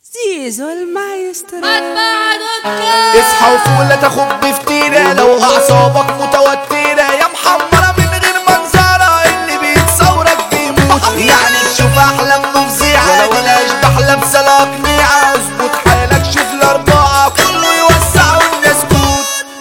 زيزو المايسترو اصحى وفوق لا تاخد بفتيرة لو اعصابك متوترة يا محمرة من غير منظرة اللي بيتصورك بيموت يعني تشوف احلام مفزعة بلاش بحلم سلاك نيعة اظبط حالك شوف الاربعة كله يوسع والناس تموت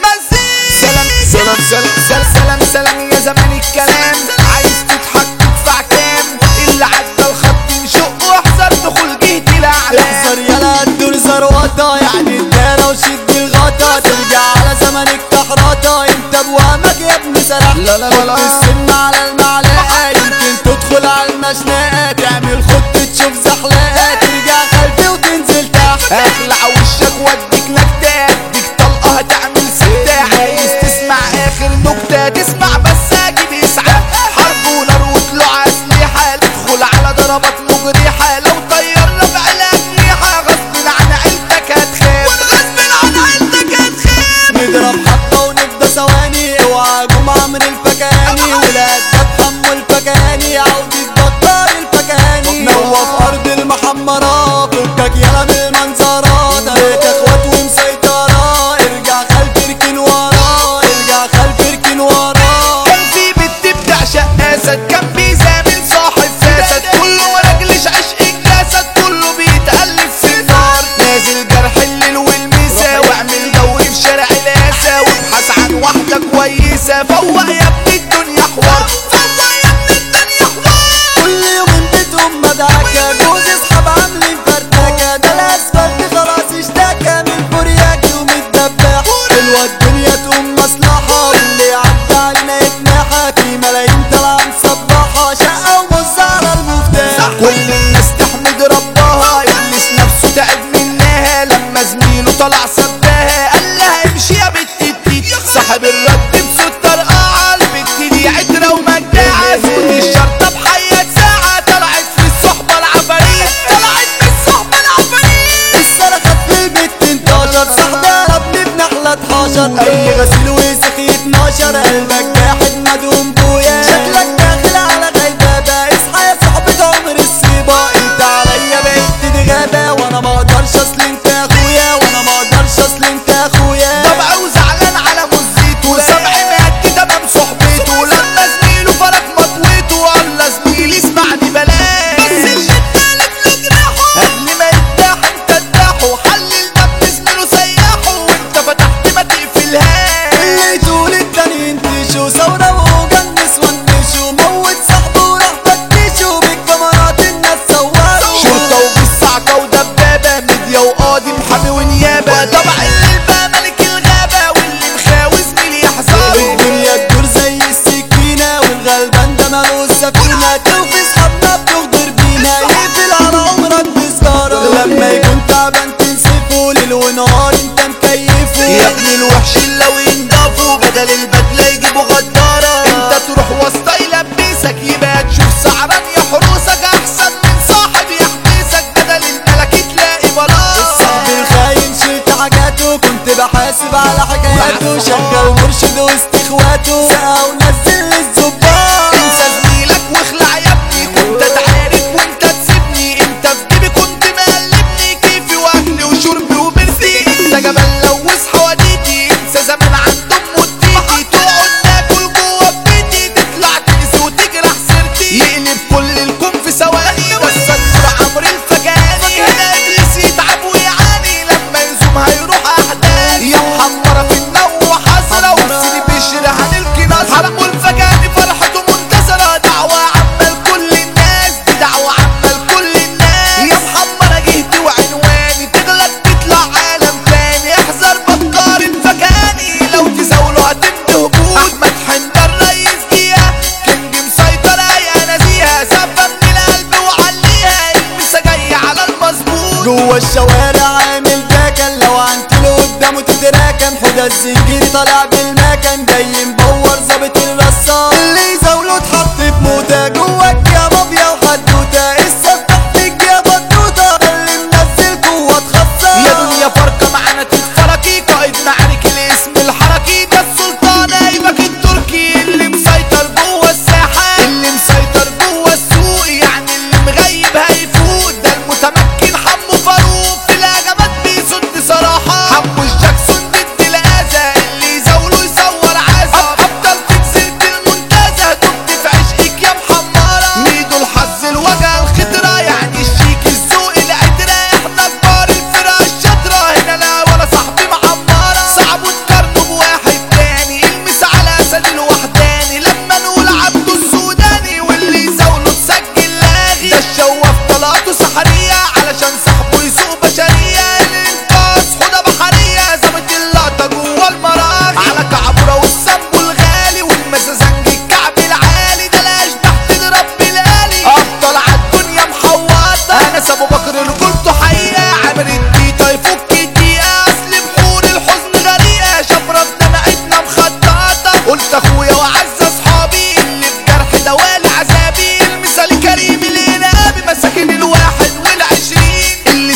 مزيد سلام سلام سلام سلام سلام سلام يا زمان الكلام عايز تضحك تدفع كام اللي عدى الخط نشق واحذر دخول جهتي الاعلام احذر يلا الدور زروطة يعني الدارة وشد الغطا ترجع على زمن الكحرطة انت بوهمك يا ابني سرح لا لا لا لا. حط السم على المعلقة يمكن تدخل على المشنقة تعمل خط تشوف زحلقة ترجع خلفي وتنزل تحت اخلع وشك واديك نكتة اديك طلقة هتعمل ستة عايز تسمع اخر نكتة تسمع بس اجيب اسعاف حرب ونار وطلوع اسلحة تدخل على ضربات مجرحة لو طيرنا بعلى اجنحة غصب عن عيلتك هتخاف غصب عن عيلتك هتخاف نضرب حبة ونبدا ثواني اوعى جمعة من الفكاني ولاد حمو الفكاني عودة بطال الفكاني نوف ارض المحمرات فكك يلا من المنظرات قريت اخوات ومسيطرة ارجع خلف اركن ورا ارجع خلف اركن ورا كان في بنت بتعشق اسد كان بيزامل صاحب فاسد كله مراجلش عشق الجسد كله بيتألف في النار نازل جرح الليل والمسا واعمل دوري في شارع الاسا وابحث عن واحدة كويسة فوق يا ابني الدنيا حوار فوق يا ابني الدنيا حوار كل يوم بيتهم مدعكة جوز اصحاب عاملين فرتكة ده الاسفلت خلاص اشتكى من فرياك ومتدبح حلوة الدنيا تقوم مصلحة واللي عدى علينا يتنحى في ملايين طالعة مصبحة شقة وبص على المفتاح كل الناس تحمد ربها ابليس نفسه تعب منها لما زميله طلع سباها قال لها امشي يا بنت التيت صاحب الرد بصوت طرقعة البنت دي عترة ومجاعة سود الشرطة بحياة ساعة طلعت في الصحبة العفاريت طلعت في الصحبة العفاريت السرقة في البيت انتشر صاحبي ربي بنحلة حشر اي غسيل وسخ يتنشر قلبك جاحد مدوم بويا شكلك داخل على غيبابة اصحى يا صاحبي عمر الصيبة انت عليا بقيت تتغابى وانا ما اقدرش اصل انت اخويا وانا ما اقدرش اصل انت اخويا طبع وزعلان على مزيته سبع مات كده بام صحبته لما زميله فرق مطويته والله زميلي اسمعني بلاش بس اللي ادالك لجراحه قبل ما يرتاح انت اداحه حلل دم زميله سياحه وانت فتحت ما تقفلهاش اللي تقول التاني انتشوا ثورة وهوجن نسوان مشوا موت صاحبه وراح فتشوا بالكاميرات الناس صوروا شرطة وبالصعقة ودبابة ميديا وقاضي محامي ونيابة طبع اللي بقى ملك الغابة واللي مخاوي زميلي يحذره الدنيا تدور زي السكينة والغلبان ده مالوش سفينة توفي صحابنا بتغدر بينا يقفل على عمرك بسجارة لما يكون تعبان تنسفه ليل ونهار انت مكيفه يا ابن الوحش لو ينضافوا بدل البدلة يجيبوا غدارة انت تروح وسطى يلبسك يبقى تشوف سعران يحرسك احسن من صاحب يحبسك بدل الملك تلاقي بلاط الصاحب الخاين شلت حاجاته كنت بحاسب على حكاياته شغل مرشد وسط اخواته سقى ونزل الظباط انسى زميلك واخلع يا ابني كنت اتعارك وانت تسيبني انت في جيبي كنت مقلبني كيفي واكلي وشربي وبرتي انت جبل لوث حواديتي انسى زمان عند ام وتيتي تقعد تاكل جوه بيتي تطلع تنسى وتجرح سيرتي يقلب كل الكون في ثواني بس النور عمرو الفجاني هنا ابليس يتعب ويعاني لما يزوم هيروح احداث يا محمرة في النو وحسرة وسيدي بشر هنلقي نظرة حمو الفجاني فرحته منتصرة دعوة عامة لكل الناس دي دعوة عامة لكل الناس يا محمرة جهتي وعنواني تغلط تطلع عالم تاني احذر بكار الفجاني لو تزاولوا هتمضي هبوط احمد حمدان رئيس جيها كينج مسيطر يا نزيهة سفة من القلب وعليها المسا جاي على المظبوط جوه الشوارع عامل داكن لو عنتله قدامه تتراكن حدا الزنجيري طالع بالمكن جاي مبور ظابط الرصاص اللي يزاوله اتحط في موتة جواك يا مافيا وحدوتة السفاح فيك يا بطوطة اللي منزل جوه تخصص يا دنيا فرقة معانا تتفركي قائد معارك الاسم الحركي ده السلطان ايبك التركي اللي مسيطر جوه الساحة اللي مسيطر جوه السوق يعني اللي مغيب هيفوق ده المتمكن حمو فاروق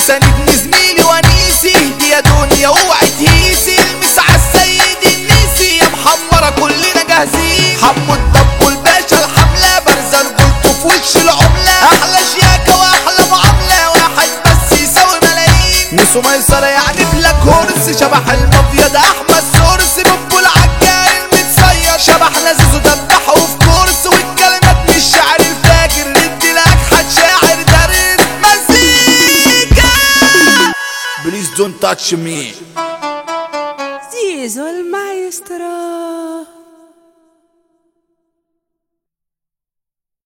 ساندني زميلي ونيسي اهدي يا دنيا اوعي تهيسي المس عالسيد النيسي يا محمرة كلنا جاهزين حمو الطب والباشا الحملة بارزة رجولته في وش العملة احلى شياكة واحلى معاملة واحد بس يساوي ملايين نسو ميسرة يعني بلاك هورس شبح المافيا ده احمد سورس بوبو العجال المتصير شبح لذيذ ودبحه في كورس والكلمات مش شعر الفاجر ندي لك حد شاعر دارس مزيكا بليز دونت تاتش مي Zizou el maestro.